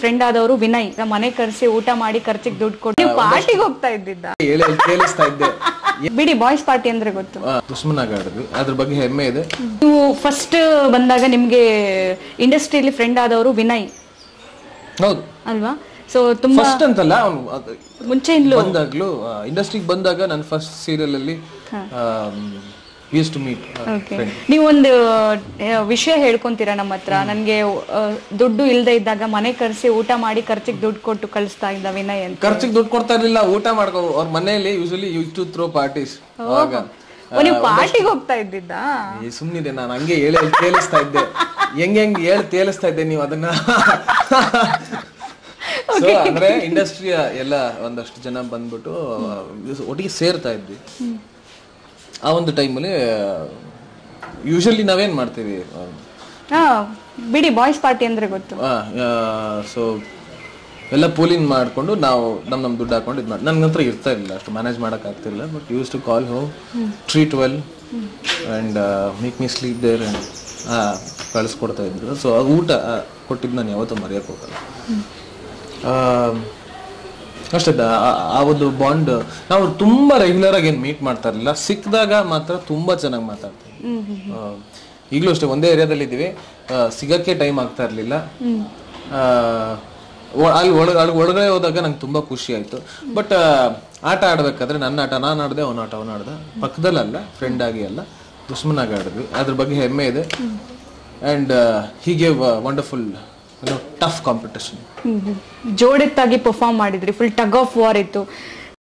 friend ಆದವರು ವಿನಯ್ ನಮ್ಮ ಮನೆ ಕರೆಸಿ ಊಟ ಮಾಡಿ ಖರ್ಚಿಗೆ ದುಡ್ಡು ಕೊಟ್ಟು ನೀವು ಪಾರ್ಟಿಗೆ ಹೋಗ್ತಾ ಇದ್ದಿದ್ದ ಹೇಳಿ ಕೇಳಿಸ್ತಾ ಇದ್ದೆ ಬಿಡಿ ಬಾಯ್ಸ್ ಪಾರ್ಟಿ ಅಂದ್ರೆ ಗೊತ್ತು ಆ, ದುಶ್ಮನಾಗ ಆಡಿದ್ವಿ ಅದ್ರ ಬಗ್ಗೆ ಹೆಮ್ಮೆ ಇದೆ ನೀವು ಫಸ್ಟ್ ಬಂದಾಗ ನಿಮ್ಗೆ ಇಂಡಸ್ಟ್ರಿಯಲ್ಲಿ ಫ್ರೆಂಡ್ ಆದವರು ವಿನಯ್ ಹೌದು ಅಲ್ವಾ ಸೊ ತುಂಬಾ ಫಸ್ಟ್ ಅಂತಲ್ಲ ಅವನು ಮುಂಚೆಯಿಂದಲೂ ಬಂದಾಗ್ಲೂ ಇಂಡಸ್ಟ್ರಿಗೆ ಬಂದಾಗ ನನ್ನ ಫಸ್ಟ್ ಸೀರಿಯಲ್ ಅಲ್ಲಿ ಯೂಸ್ ಟು ಮೀಟ್ ಓಕೆ ನೀವೊಂದು ಆ, ವಿಷಯ ಹೇಳ್ಕೊಂತೀರಾ ನಮ್ಮ ಹತ್ರ ನನ್ಗೆ ಆ, ದುಡ್ಡು ಇಲ್ದೇ ಇದ್ದಾಗ ಮನೆ ಕರೆಸಿ ಊಟ ಮಾಡಿ ಖರ್ಚಿಗೆ ದುಡ್ಡು ಕೊಟ್ಟು ಕಳಿಸ್ತಾ ಇದ್ದ ವಿನಯ್ ಅಂತ ಖರ್ಚಿಗೆ ದುಡ್ಡು ಕೊಡ್ತಾ ಇರ್ಲಿಲ್ಲ ಊಟ ಮಾಡ್ಕೊ ಅವ್ರ ಮನೆಯಲ್ಲಿ usually used to throw parties ಅವಾಗ ಓ, ನೀವು ಪಾರ್ಟಿಗೆ ಹೋಗ್ತಾ ಇದ್ದಿದ್ದ ಏ, ಸುಮ್ನಿದೆ ನಾನು ಹಂಗೆ ಹೇಳಿ ತೇಲಿಸ್ತಾ ಇದ್ದೆ ಹೆಂಗ್ ಹೆಂಗ್ ಹೇಳಿ ತೇಲಿಸ್ತಾ ಇದ್ದೆ ನೀವು ಅದನ್ನ ಸೊ ಅಂದ್ರೆ ಇಂಡಸ್ಟ್ರಿಯ ಎಲ್ಲ ಒಂದಷ್ಟು ಜನ ಬಂದ್ಬಿಟ್ಟು ಆ, ಒಟ್ಟಿಗೆ ಸೇರ್ತಾ ಇದ್ವಿ ಆ ಒಂದು ಟೈಮಲ್ಲಿ ಯೂಶಲಿ ನಾವೇನ್ ಮಾಡ್ತೀವಿ ಹಾ ಬಿಡಿ ಬಾಯ್ಸ್ ಪಾರ್ಟಿ ಅಂದ್ರೆ ಗೊತ್ತು ಸೊ ಎಲ್ಲ ಪೂಲಿಂಗ್ ಮಾಡ್ಕೊಂಡು ನಾವು ನಮ್ ನಮ್ ದುಡ್ಡು ಹಾಕೊಂಡು ಇದು ಮಾಡಿ ನನ್ನ ಹತ್ರ ಇರ್ತಾ ಇರಲಿಲ್ಲ ಅಷ್ಟು ಮ್ಯಾನೇಜ್ ಮಾಡಕ್ ಆಗ್ತಿಲ್ಲ but used to call home treat well and make me sleep there and ಕಳಿಸ್ಕೊಡ್ತಾ ಇದ್ರು ಸೊ ಊಟ ಆ, ಕೊಟ್ಟಿದ್ದು ನಾನು ಯಾವತ್ತೂ ಮರೆಯೋಕೆ ಹೋಗಲ್ಲ ಆ, ಅಷ್ಟೇ ದ- ಆ- ಆ ಒಂದು ಬಾಂಡ್ ನಾವು ತುಂಬಾ ರೆಗ್ಯುಲರ್ ಆಗಿ ಏನು ಮೀಟ್ ಮಾಡ್ತಾ ಇರಲಿಲ್ಲ ಸಿಕ್ಕಿದಾಗ ಮಾತ್ರ ತುಂಬಾ ಚೆನ್ನಾಗಿ ಮಾತಾಡ್ತೀವಿ ಆ, ಈಗಲೂ ಅಷ್ಟೇ ಒಂದೇ ಏರಿಯಾದಲ್ಲಿ ಇದ್ದೀವಿ ಆ, ಸಿಗಕ್ಕೆ ಟೈಮ್ ಆಗ್ತಾ ಇರಲಿಲ್ಲ ಅಲ್ಲಿ ಒಳಗ ಅಲ್ಲಿ ಒಳಗಡೆ ಹೋದಾಗ ನಂಗೆ ತುಂಬಾ ಖುಷಿ ಆಯ್ತು ಬಟ್ ಆಟ ಆಡ್ಬೇಕಾದ್ರೆ ನನ್ನ ಆಟ ನಾನು ಆಡ್ದೆ ಅವನ ಆಟ ಅವನ ಆಡ್ದ ಪಕ್ಕದಲ್ಲಲ್ಲ ಫ್ರೆಂಡ್ ಆಗಿ ಅಲ್ಲ ದುಶ್ಮನಾಗಿ ಆಡಿದ್ವಿ ಅದ್ರ ಬಗ್ಗೆ ಹೆಮ್ಮೆ ಇದೆ ಅಂಡ್ ಹೀಗೆ ವಂಡರ್ಫುಲ್ ಟಫ್ ಕಾಂಪಿಟೇಷನ್ ಜೋಡೆತ್ತಾಗಿ ಪರ್ಫಾರ್ಮ್ ಮಾಡಿದ್ರಿ ಫುಲ್ ಟಗ್ ಆಫ್ ವಾರ್ ಇತ್ತು